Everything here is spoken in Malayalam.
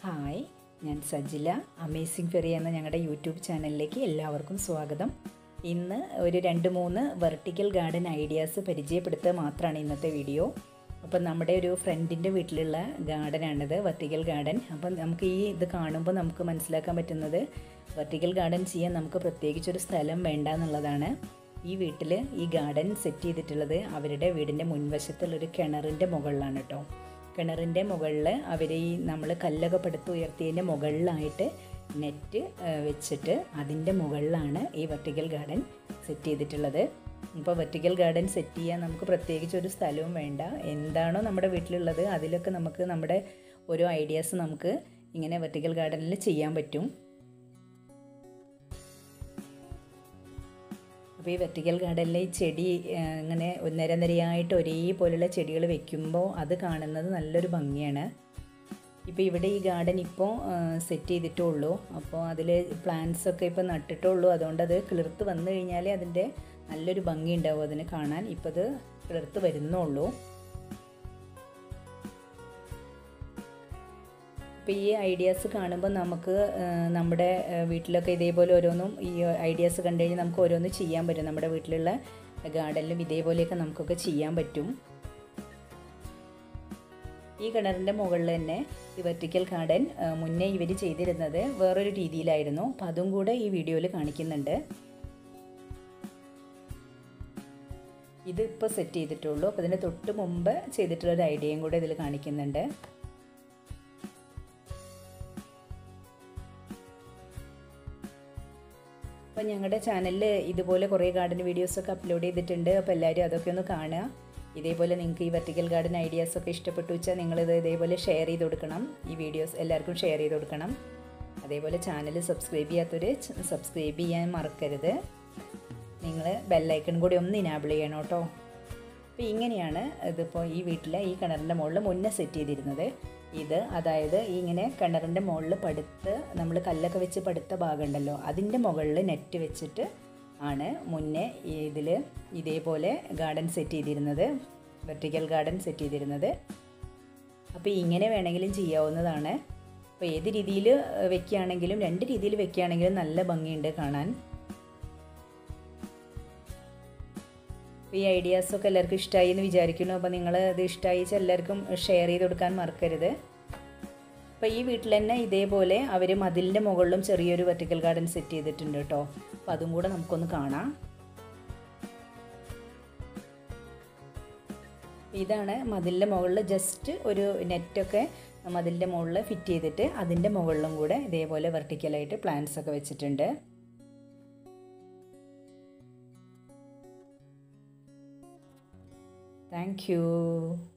ഹായ് ഞാൻ സജില അമേസിംഗ് ഫെറി എന്ന ഞങ്ങളുടെ യൂട്യൂബ് ചാനലിലേക്ക് എല്ലാവർക്കും സ്വാഗതം ഇന്ന് ഒരു രണ്ട് മൂന്ന് വെർട്ടിക്കൽ ഗാർഡൻ ഐഡിയാസ് പരിചയപ്പെടുത്തുക മാത്രമാണ് ഇന്നത്തെ വീഡിയോ അപ്പം നമ്മുടെ ഒരു ഫ്രണ്ടിൻ്റെ വീട്ടിലുള്ള ഗാർഡനാണിത് വെർട്ടിക്കൽ ഗാർഡൻ അപ്പം നമുക്ക് ഈ ഇത് കാണുമ്പോൾ നമുക്ക് മനസ്സിലാക്കാൻ പറ്റുന്നത് വെർട്ടിക്കൽ ഗാർഡൻ ചെയ്യാൻ നമുക്ക് പ്രത്യേകിച്ചൊരു സ്ഥലം വേണ്ട എന്നുള്ളതാണ് ഈ വീട്ടിൽ ഈ ഗാർഡൻ സെറ്റ് ചെയ്തിട്ടുള്ളത് അവരുടെ വീടിൻ്റെ മുൻവശത്തുള്ളൊരു കിണറിൻ്റെ മുകളിലാണ് കേട്ടോ കിണറിൻ്റെ മുകളിൽ അവർ ഈ നമ്മൾ കല്ലൊക്കെ പടുത്ത് ഉയർത്തിയതിൻ്റെ മുകളിലായിട്ട് നെറ്റ് വെച്ചിട്ട് അതിൻ്റെ മുകളിലാണ് ഈ വെർട്ടിക്കൽ ഗാർഡൻ സെറ്റ് ചെയ്തിട്ടുള്ളത് ഇപ്പോൾ വെർട്ടിക്കൽ ഗാർഡൻ സെറ്റ് ചെയ്യാൻ നമുക്ക് പ്രത്യേകിച്ച് ഒരു സ്ഥലവും വേണ്ട എന്താണോ നമ്മുടെ വീട്ടിലുള്ളത് അതിലൊക്കെ നമുക്ക് നമ്മുടെ ഓരോ ഐഡിയാസ് നമുക്ക് ഇങ്ങനെ വെർട്ടിക്കൽ ഗാർഡനിൽ ചെയ്യാൻ പറ്റും അപ്പോൾ ഈ വെർട്ടിക്കൽ ഗാർഡനിൽ ഈ ചെടി ഇങ്ങനെ നിര നിരയായിട്ട് ഒരേപോലുള്ള ചെടികൾ വെക്കുമ്പോൾ അത് കാണുന്നത് നല്ലൊരു ഭംഗിയാണ് ഇപ്പോൾ ഇവിടെ ഈ ഗാർഡൻ ഇപ്പോൾ സെറ്റ് ചെയ്തിട്ടേ ഉള്ളൂ അപ്പോൾ അതിൽ പ്ലാന്റ്സ് ഒക്കെ ഇപ്പോൾ നട്ടിട്ടേ ഉള്ളൂ അതുകൊണ്ട് അത് കിളിർത്ത് വന്നു കഴിഞ്ഞാൽ അതിൻ്റെ നല്ലൊരു ഭംഗി ഉണ്ടാവും അതിന് കാണാൻ ഇപ്പോൾ അത് കിളിർത്ത് വരുന്നുള്ളൂ ഇപ്പോൾ ഈ ഐഡിയാസ് കാണുമ്പോൾ നമുക്ക് നമ്മുടെ വീട്ടിലൊക്കെ ഇതേപോലെ ഓരോന്നും ഈ ഐഡിയാസ് കണ്ടു കഴിഞ്ഞാൽ നമുക്ക് ഓരോന്ന് ചെയ്യാൻ പറ്റും നമ്മുടെ വീട്ടിലുള്ള ഗാർഡനിലും ഇതേപോലെയൊക്കെ നമുക്കൊക്കെ ചെയ്യാൻ പറ്റും ഈ കിണറിൻ്റെ മുകളിൽ തന്നെ ഈ വെർട്ടിക്കൽ ഗാർഡൻ മുന്നേ ഇവർ ചെയ്തിരുന്നത് വേറൊരു രീതിയിലായിരുന്നു അപ്പം അതും കൂടെ ഈ വീഡിയോയിൽ കാണിക്കുന്നുണ്ട് ഇത് ഇപ്പോൾ സെറ്റ് ചെയ്തിട്ടുള്ളൂ അപ്പോൾ ഇതിൻ്റെ തൊട്ട് മുമ്പ് ചെയ്തിട്ടുള്ളൊരു ഐഡിയയും കൂടെ ഇതിൽ കാണിക്കുന്നുണ്ട് അപ്പോൾ ഞങ്ങളുടെ ചാനലിൽ ഇതുപോലെ കുറേ ഗാർഡൻ വീഡിയോസൊക്കെ അപ്ലോഡ് ചെയ്തിട്ടുണ്ട് അപ്പോൾ എല്ലാവരും അതൊക്കെ ഒന്ന് കാണുക ഇതേപോലെ നിങ്ങൾക്ക് ഈ വെർട്ടിക്കൽ ഗാർഡൻ ഐഡിയാസൊക്കെ ഇഷ്ടപ്പെട്ടു വെച്ചാൽ നിങ്ങളിത് ഇതേപോലെ ഷെയർ ചെയ്ത് കൊടുക്കണം ഈ വീഡിയോസ് എല്ലാവർക്കും ഷെയർ ചെയ്ത് കൊടുക്കണം അതേപോലെ ചാനൽ സബ്സ്ക്രൈബ് ചെയ്യാത്തൊരു സബ്സ്ക്രൈബ് ചെയ്യാൻ മറക്കരുത് നിങ്ങൾ ബെല്ലൈക്കൺ കൂടി ഒന്ന് ഇനാബിൾ ചെയ്യണം കേട്ടോ അപ്പോൾ ഇങ്ങനെയാണ് ഇതിപ്പോൾ ഈ വീട്ടിലെ ഈ കിണറിൻ്റെ മുകളിൽ മുന്നേ സെറ്റ് ചെയ്തിരുന്നത് ഇത് അതായത് ഈ ഇങ്ങനെ കിണറിൻ്റെ മുകളിൽ പടുത്ത് നമ്മൾ കല്ലൊക്കെ വെച്ച് പടുത്ത ഭാഗമുണ്ടല്ലോ അതിൻ്റെ മുകളിൽ നെറ്റ് വെച്ചിട്ട് ആണ് മുന്നേ ഇതിൽ ഇതേപോലെ ഗാർഡൻ സെറ്റ് ചെയ്തിരുന്നത് വെർട്ടിക്കൽ ഗാർഡൻ സെറ്റ് ചെയ്തിരുന്നത് അപ്പോൾ ഇങ്ങനെ വേണമെങ്കിലും ചെയ്യാവുന്നതാണ് അപ്പോൾ ഏത് രീതിയിൽ വെക്കുകയാണെങ്കിലും രണ്ട് രീതിയിൽ വെക്കുകയാണെങ്കിലും നല്ല ഭംഗിയുണ്ട് കാണാൻ അപ്പോൾ ഈ ഐഡിയാസൊക്കെ എല്ലാവർക്കും ഇഷ്ടമായി എന്ന് വിചാരിക്കുന്നു അപ്പോൾ നിങ്ങൾ ഇത് ഇഷ്ടമായി വെച്ചാൽ എല്ലാവർക്കും ഷെയർ ചെയ്ത് കൊടുക്കാൻ മറക്കരുത് അപ്പോൾ ഈ വീട്ടിൽ തന്നെ ഇതേപോലെ അവർ മതിലിൻ്റെ മുകളിലും ചെറിയൊരു വെർട്ടിക്കൽ ഗാർഡൻ സെറ്റ് ചെയ്തിട്ടുണ്ട് കേട്ടോ അപ്പോൾ അതും കൂടെ നമുക്കൊന്ന് കാണാം ഇതാണ് മതിലിൻ്റെ മുകളിൽ ജസ്റ്റ് ഒരു നെറ്റൊക്കെ മതിലിൻ്റെ മുകളിൽ ഫിറ്റ് ചെയ്തിട്ട് അതിൻ്റെ മുകളിലും കൂടെ ഇതേപോലെ വെർട്ടിക്കലായിട്ട് പ്ലാന്റ്സ് ഒക്കെ വെച്ചിട്ടുണ്ട് താങ്ക് യു